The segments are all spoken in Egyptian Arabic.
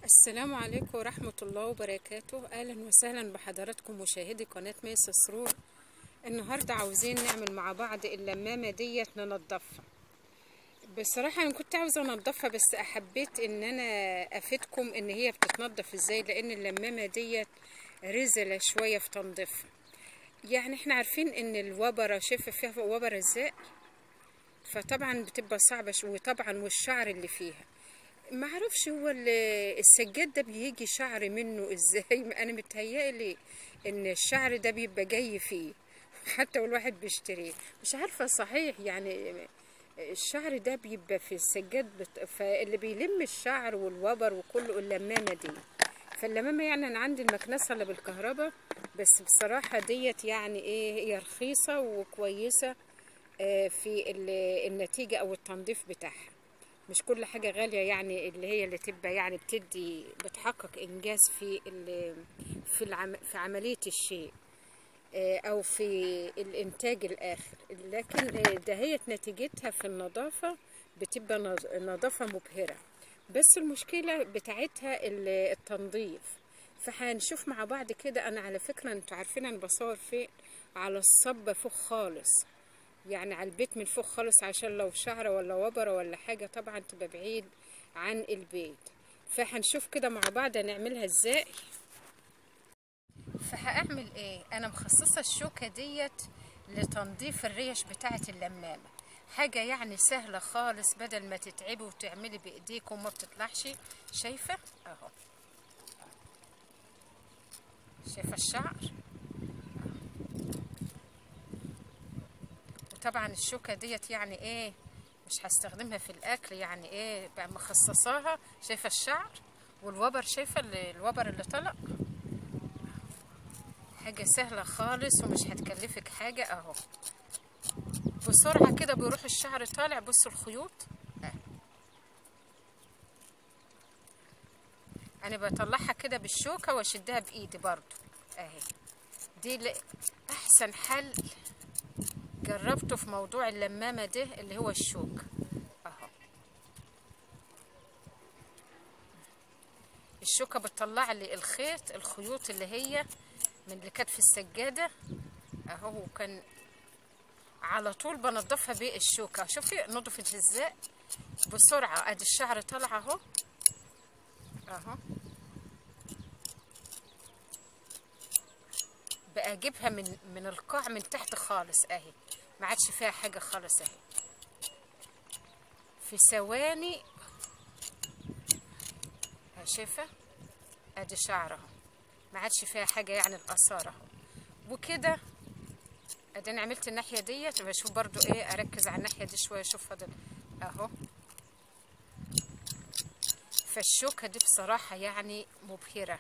السلام عليكم ورحمة الله وبركاته أهلا وسهلا بحضراتكم مشاهدي قناة ميس سرور النهاردة عاوزين نعمل مع بعض اللمامة ديت ننضفها بصراحة أنا كنت عاوزة أنضفها بس أحبيت إن أنا أفيدكم إن هي بتتنضف إزاي لأن اللمامة ديت رزلة شوية في تنظيفها يعني إحنا عارفين إن الوبرة شايفة فيها وبرة إزاي فطبعا بتبقى صعبة شو- وطبعا والشعر اللي فيها ما اعرفش هو ال- السجاد ده بيجي شعر منه ازاي انا متهيألي ان الشعر ده بيبقى جاي فيه حتى والواحد بيشتريه مش عارفة صحيح يعني الشعر ده بيبقى في السجاد بت... فاللي بيلم الشعر والوبر وكله اللمامة دي فاللمامة يعني انا عندي المكنسة اللي بالكهرباء بس بصراحة ديت يعني ايه هي رخيصة وكويسة آه، في ال- النتيجة او التنظيف بتاعها مش كل حاجة غالية يعني اللي هي اللي تبقى يعني بتدي بتحقق إنجاز في ال- في العم في عملية الشيء آه، أو في الإنتاج الآخر لكن آه، دهيت نتيجتها في النظافة بتبقى نظ- نظافة مبهرة بس المشكلة بتاعتها ال- التنظيف فهنشوف مع بعض كده أنا على فكرة أنتوا عارفين أنا بصور فين على الصبة فوق خالص يعني على البيت من فوق خالص عشان لو شعرة ولا وبرة ولا حاجة طبعا تبقى بعيد عن البيت فهنشوف كده مع بعض هنعملها ازاي فهعمل ايه انا مخصصة الشوكة ديت لتنظيف الريش بتاعة اللمامة حاجة يعني سهلة خالص بدل ما تتعبي وتعملي بايديك وما بتطلعش شايفة اهو شايفة الشعر وطبعا الشوكة ديت يعني ايه مش هستخدمها في الاكل يعني ايه بقى مخصصاها شايفة الشعر والوبر شايفة ال- الوبر اللي طلع حاجة سهلة خالص ومش هتكلفك حاجة اهو بسرعة كده بيروح الشعر طالع بصوا الخيوط أهي. انا بطلعها كده بالشوكة واشدها بايدي برضو اهي دي ل- احسن حل جربته في موضوع اللمامة ده اللي هو الشوك اهو الشوكة بتطلع لي الخيط الخيوط اللي هي من اللي كانت في السجادة اهو وكان على طول بنضفها بالشوكة شوفي نضفت ازاي بسرعة ادي الشعر طالع اهو اهو بقى اجيبها من من القاع من تحت خالص اهي ما عادش فيها حاجه خالص اهي في ثواني أهي شايفه ادي شعر اهو ما عادش فيها حاجه يعني الاثار اهو وكده ادي انا عملت الناحيه ديت بشوف برضو ايه اركز على الناحيه دي شويه اشوف فاضل اهو فالشوكه دي بصراحه يعني مبهره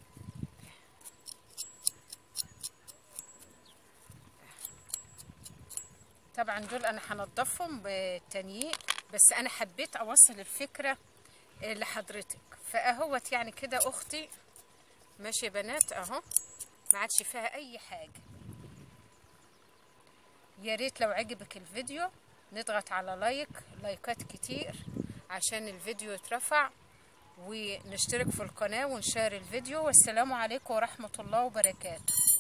طبعا دول انا هنضفهم بالتانيين بس انا حبيت اوصل الفكره آه، لحضرتك فاهوت يعني كده اختي ماشي يا بنات اهو ما عادش فيها اي حاجه يا ريت لو عجبك الفيديو نضغط على لايك لايكات كتير عشان الفيديو يترفع ونشترك في القناه ونشار الفيديو والسلام عليكم ورحمه الله وبركاته